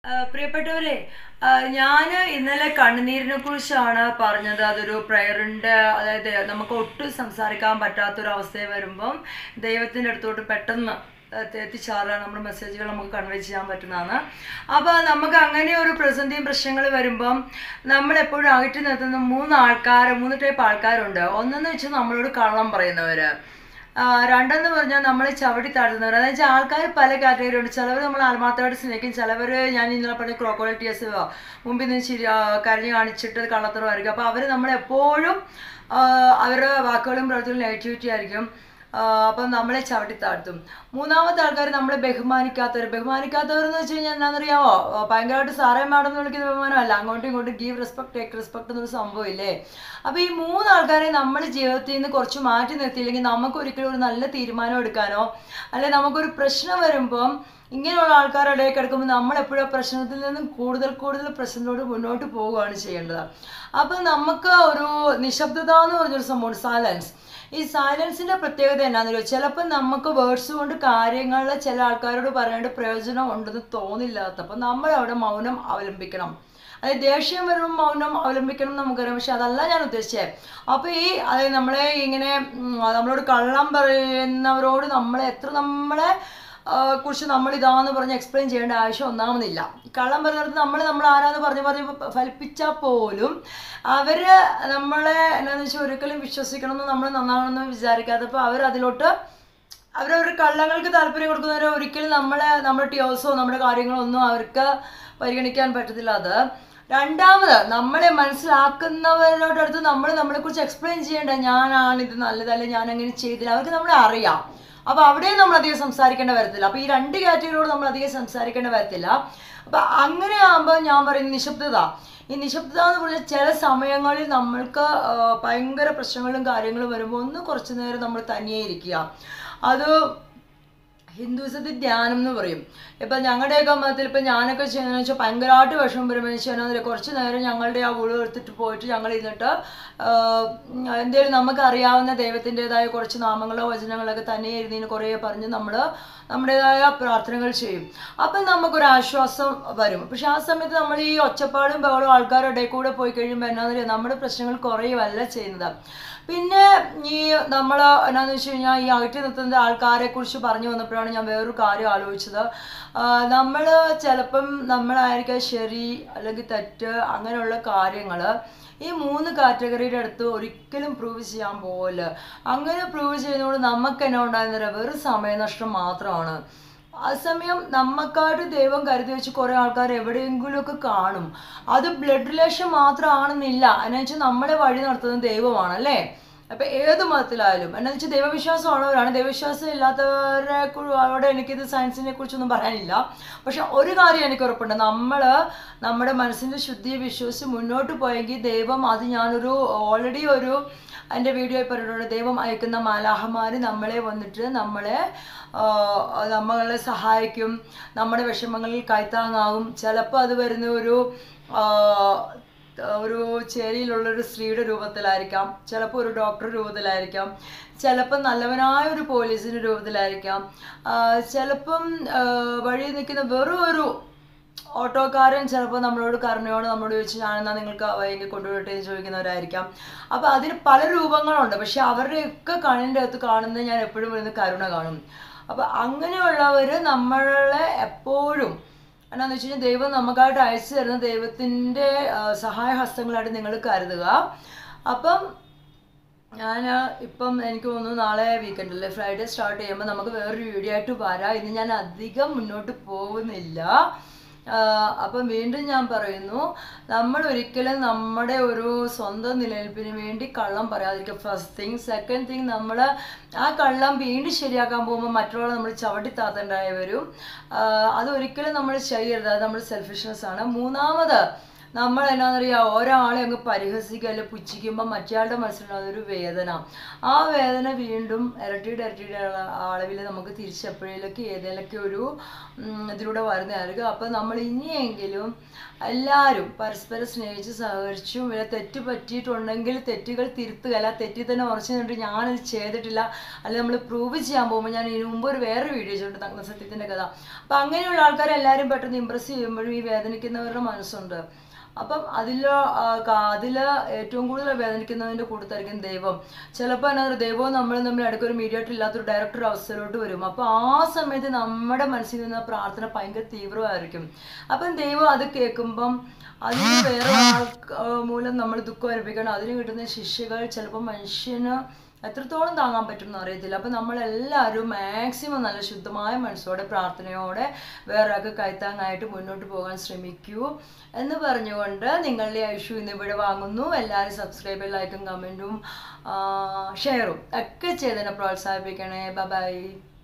ആ, പ്രിയപ്പെട്ടവരെ ഞാൻ ഇന്നലെ കണ്ണുനീരിനെ കുറിച്ചാണ് പറഞ്ഞത് അതൊരു പ്രയറിൻ്റെ അതായത് നമുക്ക് ഒട്ടും സംസാരിക്കാൻ പറ്റാത്തൊരു അവസ്ഥയിൽ വരുമ്പം ദൈവത്തിൻ്റെ അടുത്തോട്ട് പെട്ടെന്ന് എത്തിച്ചാറുക നമ്മുടെ മെസ്സേജുകൾ നമുക്ക് കൺവേ ചെയ്യാൻ പറ്റുന്നതാണ് അപ്പോൾ നമുക്ക് അങ്ങനെ ഒരു പ്രതിസന്ധിയും പ്രശ്നങ്ങൾ വരുമ്പം നമ്മളെപ്പോഴും അകറ്റി നിർത്തുന്ന മൂന്ന് ആൾക്കാർ മൂന്ന് ടൈപ്പ് ആൾക്കാരുണ്ട് ഒന്നെന്ന് വെച്ചാൽ നമ്മളോട് കള്ളം പറയുന്നവർ ആ, രണ്ടെന്ന് പറഞ്ഞാൽ നമ്മളെ ചവിട്ടി താഴ്ത്തുന്നവർ അതായത് വെച്ചാൽ ആൾക്കാർ പല കാറ്റഗറി ഉണ്ട് ചിലവർ നമ്മൾ ആത്മാർത്ഥമായിട്ട് സ്നേഹിക്കും ചിലവർ ഞാൻ ഇന്നലെ പറഞ്ഞ ക്രോക്കോൾ ടിയേഴ്സ് മുമ്പിൽ നിന്ന് ശരി ആ, കരഞ്ഞു കാണിച്ചിട്ട് കള്ളത്തരമായിരിക്കും അപ്പോൾ അവർ നമ്മളെപ്പോഴും ആ, അവരുടെ വാക്കുകളും പ്രവൃത്തികളും നെഗറ്റിവിറ്റി ആയിരിക്കും ആ, അപ്പം നമ്മളെ ചവിട്ടി താഴ്ത്തും മൂന്നാമത്തെ ആൾക്കാർ നമ്മളെ ബഹുമാനിക്കാത്തവർ ബഹുമാനിക്കാത്തവർ എന്ന് വെച്ച് കഴിഞ്ഞാൽ എന്താണെന്നറിയാമോ ആ, ഭയങ്കരമായിട്ട് സാറേ മാഡം എന്ന് വിളിക്കുന്ന ബഹുമാനമല്ല അങ്ങോട്ടും ഇങ്ങോട്ടും ഗീവ് റെസ്പെക്ട് ടേക്ക് റെസ്പെക്ട് എന്നൊരു സംഭവം ഇല്ലേ അപ്പോൾ ഈ മൂന്ന് ആൾക്കാരെ നമ്മൾ ജീവിതത്തിൽ നിന്ന് കുറച്ച് മാറ്റി നിർത്തിയില്ലെങ്കിൽ നമുക്ക് ഒരിക്കലും ഒരു നല്ല തീരുമാനം എടുക്കാനോ അല്ലെ നമുക്കൊരു പ്രശ്നം വരുമ്പം ഇങ്ങനെയുള്ള ആൾക്കാരുടെ ഇടയിൽ കിടക്കുമ്പോൾ നമ്മൾ എപ്പോഴും ആ പ്രശ്നത്തിൽ നിന്നും കൂടുതൽ കൂടുതൽ പ്രശ്നത്തോട് മുന്നോട്ട് പോവുകയാണ് ചെയ്യേണ്ടത് അപ്പം നമുക്ക് ഒരു നിശബ്ദത എന്ന് പറഞ്ഞൊരു സംഭവം സൈലൻസ് ഈ സൈലൻസിന്റെ പ്രത്യേകത എന്നാന്ന് ചോദിച്ചാൽ ചിലപ്പോൾ നമുക്ക് വേർഡ്സ് കൊണ്ട് കാര്യങ്ങൾ ചില ആൾക്കാരോട് പറയേണ്ട പ്രയോജനം ഉണ്ടെന്ന് തോന്നില്ലാത്തപ്പോൾ നമ്മൾ അവിടെ മൗനം അവലംബിക്കണം അതായത് ദേഷ്യം വരുമ്പോൾ മൗനം അവലംബിക്കണം എന്ന് നമുക്കറിയാം പക്ഷെ അതല്ല ഞാൻ ഉദ്ദേശിച്ചത് അപ്പോൾ ഈ അതായത് നമ്മളെ ഇങ്ങനെ ഉം, നമ്മളോട് കള്ളം പറയുന്നവരോട് നമ്മളെ എത്ര നമ്മളെ ആ, കുറിച്ച് നമ്മൾ ഇതാന്ന് പറഞ്ഞ് എക്സ്പ്ലെയിൻ ചെയ്യേണ്ട ആവശ്യം ഒന്നാമതില്ല കള്ളം പറയുന്നിടത്ത് നമ്മൾ നമ്മൾ ആരാന്ന് പറഞ്ഞ് പറഞ്ഞ് ഫലിപ്പിച്ചാൽ പോലും അവർ നമ്മളെ എന്താണെന്ന് വെച്ചാൽ ഒരിക്കലും വിശ്വസിക്കണം എന്ന് നമ്മൾ നന്നാണെന്ന് വിചാരിക്കാത്തപ്പോൾ അവർ അതിലോട്ട് അവരവരുടെ കള്ളങ്ങൾക്ക് താല്പര്യം കൊടുക്കുന്നവരെ ഒരിക്കലും നമ്മളെ നമ്മുടെ ടിയോസോ നമ്മുടെ കാര്യങ്ങളോ ഒന്നും അവർക്ക് പരിഗണിക്കാൻ പറ്റത്തില്ല അത് രണ്ടാമത് നമ്മളെ മനസ്സിലാക്കുന്നവരുടെ അടുത്ത് നമ്മൾ നമ്മളെക്കുറിച്ച് എക്സ്പ്ലെയിൻ ചെയ്യേണ്ട ഞാനാണ് ഇത് നല്ലതല്ല ഞാൻ അങ്ങനെ ചെയ്തില്ല അവർക്ക് നമ്മളെ അറിയാം അപ്പോൾ അവിടെയും നമ്മൾ അധികം സംസാരിക്കേണ്ട വരത്തില്ല അപ്പോൾ ഈ രണ്ട് കാറ്റഗറിയോട് നമ്മൾ അധികം സംസാരിക്കേണ്ട വരത്തില്ല അപ്പോൾ അങ്ങനെ ആകുമ്പോൾ ഞാൻ പറയുന്ന നിശബ്ദത ഈ നിശബ്ദത എന്ന് പറഞ്ഞാൽ ചില സമയങ്ങളിൽ നമ്മൾക്ക് ആ, ഭയങ്കര പ്രശ്നങ്ങളും കാര്യങ്ങളും വരുമ്പോൾ ഒന്ന് കുറച്ച് നേരം നമ്മൾ തനിയെ ഇരിക്കുക അത് ഹിന്ദുസത്തിൽ ധ്യാനം എന്ന് പറയും ഇപ്പം ഞങ്ങളുടെയൊക്കെ മതത്തിൽ ഇപ്പം ഞാനൊക്കെ ചെയ്യുന്നതെന്ന് വെച്ചാൽ ഭയങ്കരമായിട്ട് വിഷമം വരുമ്പോൾ വെച്ചാൽ കുറച്ച് നേരം ഞങ്ങളുടെ ആ ഉളു എടുത്തിട്ട് പോയിട്ട് ഞങ്ങൾ ഇരുന്നിട്ട് എന്തെങ്കിലും നമുക്കറിയാവുന്ന ദൈവത്തിൻ്റെതായ കുറച്ച് നാമങ്ങളോ വചനങ്ങളൊക്കെ തന്നെ ഇരുന്നതിന് കുറേ പറഞ്ഞ് നമ്മൾ നമ്മുടേതായ പ്രാർത്ഥനകൾ ചെയ്യും അപ്പം നമുക്കൊരു ആശ്വാസം വരും പക്ഷെ ആ സമയത്ത് നമ്മൾ ഈ ഒച്ചപ്പാടും ബഹളവും ആൾക്കാരുടെ ഇടയിൽ കൂടെ പോയി കഴിയുമ്പോൾ എന്നാന്ന് പറയുക നമ്മുടെ പ്രശ്നങ്ങൾ കുറയുമല്ല ചെയ്യുന്നത് പിന്നെ ഈ നമ്മൾ എന്നാന്ന് വെച്ച് കഴിഞ്ഞാൽ ഈ അകറ്റി നിർത്തുന്ന ആൾക്കാരെ കുറിച്ച് പറഞ്ഞു വന്നപ്പോഴാണ് ഞാൻ വേറൊരു കാര്യം ആലോചിച്ചത് നമ്മൾ ചിലപ്പം നമ്മളായിരിക്കാം ശരി അല്ലെങ്കിൽ തെറ്റ് അങ്ങനെയുള്ള കാര്യങ്ങൾ ഈ മൂന്ന് കാറ്റഗറിയുടെ അടുത്ത് ഒരിക്കലും പ്രൂവ് ചെയ്യാൻ പോകില്ല അങ്ങനെ പ്രൂവ് ചെയ്യുന്നതുകൊണ്ട് നമുക്ക് എന്നാ ഉണ്ടാകുന്നില്ല വെറും സമയനഷ്ടം മാത്രമാണ് അതേസമയം നമുക്കായിട്ട് ദൈവം കരുതി വെച്ച് കുറേ ആൾക്കാർ എവിടെയെങ്കിലുമൊക്കെ കാണും അത് ബ്ലഡ് റിലേഷൻ മാത്രമാണെന്നില്ല എന്നു വെച്ചാൽ നമ്മളെ വഴി നടത്തുന്നത് ദൈവമാണ് അല്ലേ അപ്പൊ ഏത് മതത്തിലായാലും എന്നു വെച്ചാൽ ദൈവവിശ്വാസം ഉള്ളവരാണ് ദൈവവിശ്വാസം ഇല്ലാത്തവരെ അവിടെ എനിക്കിത് സയൻസിനെ കുറിച്ചൊന്നും പറയാനില്ല പക്ഷെ ഒരു കാര്യം എനിക്ക് ഉറപ്പുണ്ട് നമ്മൾ നമ്മുടെ മനസ്സിന്റെ ശുദ്ധിയെ വിശ്വസിച്ച് മുന്നോട്ട് പോയെങ്കിൽ ദൈവം അത് ഞാനൊരു ഓൾറെഡി ഒരു എൻ്റെ വീഡിയോയിൽ പറഞ്ഞിട്ടുണ്ട് ദൈവം അയക്കുന്ന മാലാഹമാർ നമ്മളെ വന്നിട്ട് നമ്മളെ ആ, നമ്മളെ സഹായിക്കും നമ്മുടെ വിഷമങ്ങളിൽ കൈത്താങ്ങാകും ചിലപ്പോൾ അത് വരുന്ന ഒരു ആ, ഒരു ചേരിയിലുള്ള ഒരു സ്ത്രീയുടെ രൂപത്തിലായിരിക്കാം ചിലപ്പോൾ ഒരു ഡോക്ടർ രൂപത്തിലായിരിക്കാം ചിലപ്പം നല്ലവനായ ഒരു പോലീസിൻ്റെ രൂപത്തിലായിരിക്കാം ആ, ചിലപ്പം ആ, വഴി നിൽക്കുന്ന വെറും ഒരു ഓട്ടോക്കാരൻ ചിലപ്പോൾ നമ്മളോട് കരുണയോട് നമ്മളോട് ചോദിച്ചു ഞാനെന്നാ നിങ്ങൾക്ക് വൈകി കൊണ്ടുപോയിട്ട് എന്ന് ചോദിക്കുന്നവരായിരിക്കാം അപ്പോൾ അതിന് പല രൂപങ്ങളുണ്ട് പക്ഷെ അവരുടെയൊക്കെ കണ്ണിൻ്റെ അകത്ത് കാണുന്നത് ഞാൻ എപ്പോഴും വരുന്ന കരുണ കാണും അപ്പോൾ അങ്ങനെയുള്ളവർ നമ്മളെ എപ്പോഴും എന്നാന്ന് വെച്ച് കഴിഞ്ഞാൽ ദൈവം നമുക്കായിട്ട് അയച്ചു തരുന്ന ദൈവത്തിൻ്റെ സഹായ ഹസ്തങ്ങളായിട്ട് നിങ്ങൾ കരുതുക അപ്പം ഞാൻ ഇപ്പം എനിക്ക് തോന്നുന്നു നാളെ വീക്കെൻഡ് അല്ലേ ഫ്രൈഡേ സ്റ്റാർട്ട് ചെയ്യുമ്പോൾ നമുക്ക് വേറൊരു വീഡിയോ ആയിട്ട് വരാം ഇന്ന് ഞാൻ അധികം മുന്നോട്ട് പോകുന്നില്ല ആഹ് അപ്പം വീണ്ടും ഞാൻ പറയുന്നു നമ്മൾ ഒരിക്കലും നമ്മുടെ ഒരു സ്വന്തം നിലനിൽപ്പിന് വേണ്ടി കള്ളം പറയാതിരിക്കുക ഫസ്റ്റ് തിങ് സെക്കൻഡ് തിങ് നമ്മൾ ആ കള്ളം വീണ്ടും ശരിയാക്കാൻ പോകുമ്പോൾ മറ്റുള്ളവരെ നമ്മൾ ചവിട്ടി താത്തേണ്ടായി വരും ആഹ് അതൊരിക്കലും നമ്മൾ ചെയ്യരുത് അത് നമ്മുടെ സെൽഫിഷ്നെസ് ആണ് മൂന്നാമത് നമ്മൾ എന്നാന്നറിയാം ഒരാളെ അങ്ങ് പരിഹസിക്കുക അല്ലെ പുച്ഛിക്കുമ്പോൾ മറ്റേയാളുടെ മനസ്സിലുണ്ടാകുന്ന ഒരു വേദന ആ വേദന വീണ്ടും ഇരട്ടിയുടെ ഇരട്ടിയുടെ അളവിൽ നമുക്ക് തിരിച്ചെപ്പോഴേലൊക്കെ ഏതെങ്കിലുമൊക്കെ ഒരു ഉം, ഇതിലൂടെ വരുന്നതായിരിക്കും അപ്പം നമ്മൾ ഇനിയെങ്കിലും എല്ലാവരും പരസ്പരം സ്നേഹിച്ച് സഹകരിച്ചും വല്ല തെറ്റ് പറ്റിയിട്ടുണ്ടെങ്കിൽ തെറ്റുകൾ തിരുത്തുക അല്ല തെറ്റി തന്നെ ഉറച്ചു നിന്നിട്ട് ഞാനത് ചെയ്തിട്ടില്ല അല്ലെങ്കിൽ നമ്മൾ പ്രൂവ് ചെയ്യാൻ പോകുമ്പോൾ ഞാൻ ഇതിനു മുമ്പ് ഒരു വേറെ വീഡിയോ ചെയ്തിട്ടുണ്ട് നഗ്നസത്യത്തിൻ്റെ കഥ അപ്പം അങ്ങനെയുള്ള ആൾക്കാരെ എല്ലാവരും പെട്ടെന്ന് ഇമ്പ്രസ് ചെയ്യുമ്പോഴും ഈ വേദനിക്കുന്നവരുടെ മനസ്സുണ്ട് അപ്പം അതിൽ അതിൽ ഏറ്റവും കൂടുതൽ വേദനിക്കുന്നതിൻ്റെ കൂട്ടത്തായിരിക്കും ദൈവം ചിലപ്പോൾ എന്നാ പറയുക ദൈവവും നമ്മളും തമ്മിൽ ഇടയ്ക്ക് ഒരു മീഡിയേറ്റർ ഇല്ലാത്തൊരു ഡയറക്ടർ അവസ്ഥയിലോട്ട് വരും അപ്പോൾ ആ സമയത്ത് നമ്മുടെ മനസ്സിൽ നിന്ന് പ്രാർത്ഥന ഭയങ്കര തീവ്രമായിരിക്കും അപ്പം ദൈവം അത് കേൾക്കുമ്പം അതിന് വേറെ ആൾ മൂലം നമ്മൾ ദുഃഖം അനുഭവിക്കണം അതിന് കിട്ടുന്ന ശിക്ഷകൾ ചിലപ്പോൾ മനുഷ്യന് എത്രത്തോളം താങ്ങാൻ പറ്റും എന്ന് അറിയത്തില്ല അപ്പം നമ്മളെല്ലാവരും മാക്സിമം നല്ല ശുദ്ധമായ മനസ്സോടെ പ്രാർത്ഥനയോടെ വേറെ ആൾക്ക് കൈത്താങ്ങായിട്ട് മുന്നോട്ട് പോകാൻ ശ്രമിക്കൂ എന്ന് പറഞ്ഞുകൊണ്ട് നിങ്ങളുടെ ഐഷു ഇന്ന് ഇവിടെ വാങ്ങുന്നു എല്ലാവരും സബ്സ്ക്രൈബ് ലൈക്കും കമൻറ്റും ഷെയറും ഒക്കെ ചെയ്തതിനെ പ്രോത്സാഹിപ്പിക്കണേ ബൈ